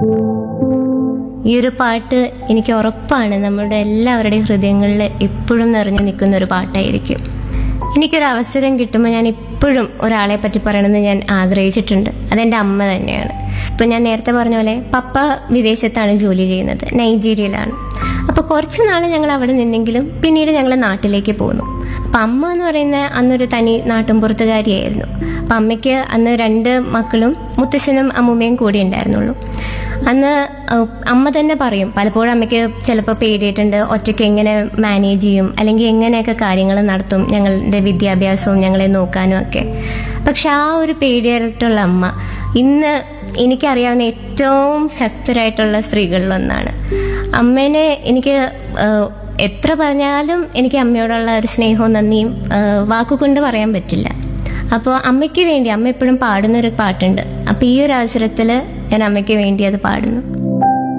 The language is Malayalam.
ഈ ഒരു പാട്ട് എനിക്ക് ഉറപ്പാണ് നമ്മുടെ എല്ലാവരുടെയും ഹൃദയങ്ങളിൽ എപ്പോഴും നിറഞ്ഞു നിൽക്കുന്ന ഒരു പാട്ടായിരിക്കും എനിക്കൊരു അവസരം കിട്ടുമ്പോൾ ഞാൻ ഇപ്പോഴും ഒരാളെ പറ്റി പറയണമെന്ന് ഞാൻ ആഗ്രഹിച്ചിട്ടുണ്ട് അതെൻ്റെ അമ്മ തന്നെയാണ് ഇപ്പം ഞാൻ നേരത്തെ പറഞ്ഞ പോലെ പപ്പ വിദേശത്താണ് ജോലി ചെയ്യുന്നത് നൈജീരിയയിലാണ് അപ്പോൾ കുറച്ച് നാൾ ഞങ്ങൾ അവിടെ നിന്നെങ്കിലും പിന്നീട് ഞങ്ങൾ നാട്ടിലേക്ക് പോന്നു അപ്പം അമ്മ എന്ന് പറയുന്ന അന്നൊരു തനി നാട്ടുംപുറത്തുകാരിയായിരുന്നു അപ്പം അമ്മയ്ക്ക് അന്ന് രണ്ട് മക്കളും മുത്തശ്ശനും അമ്മൂമ്മയും കൂടി ഉണ്ടായിരുന്നുള്ളൂ അന്ന് അഹ് അമ്മ തന്നെ പറയും പലപ്പോഴും അമ്മയ്ക്ക് ചിലപ്പോൾ പേടിയിട്ടുണ്ട് ഒറ്റയ്ക്ക് എങ്ങനെ മാനേജ് ചെയ്യും അല്ലെങ്കിൽ എങ്ങനെയൊക്കെ കാര്യങ്ങൾ നടത്തും ഞങ്ങളുടെ വിദ്യാഭ്യാസവും ഞങ്ങളെ നോക്കാനും ഒക്കെ പക്ഷെ ആ ഒരു പേടിയായിട്ടുള്ള അമ്മ ഇന്ന് എനിക്കറിയാവുന്ന ഏറ്റവും ശക്തരായിട്ടുള്ള സ്ത്രീകളിലൊന്നാണ് അമ്മേനെ എനിക്ക് ആഹ്, എത്ര പറഞ്ഞാലും എനിക്ക് അമ്മയോടുള്ള ഒരു സ്നേഹവും നന്ദിയും ആഹ്, വാക്കുകൊണ്ട് പറയാൻ പറ്റില്ല അപ്പോൾ അമ്മയ്ക്ക് വേണ്ടി അമ്മ എപ്പോഴും പാടുന്ന ഒരു പാട്ടുണ്ട് അപ്പോൾ ഈ ഒരു അവസരത്തിൽ ഞാൻ അമ്മയ്ക്ക് വേണ്ടി അത് പാടുന്നു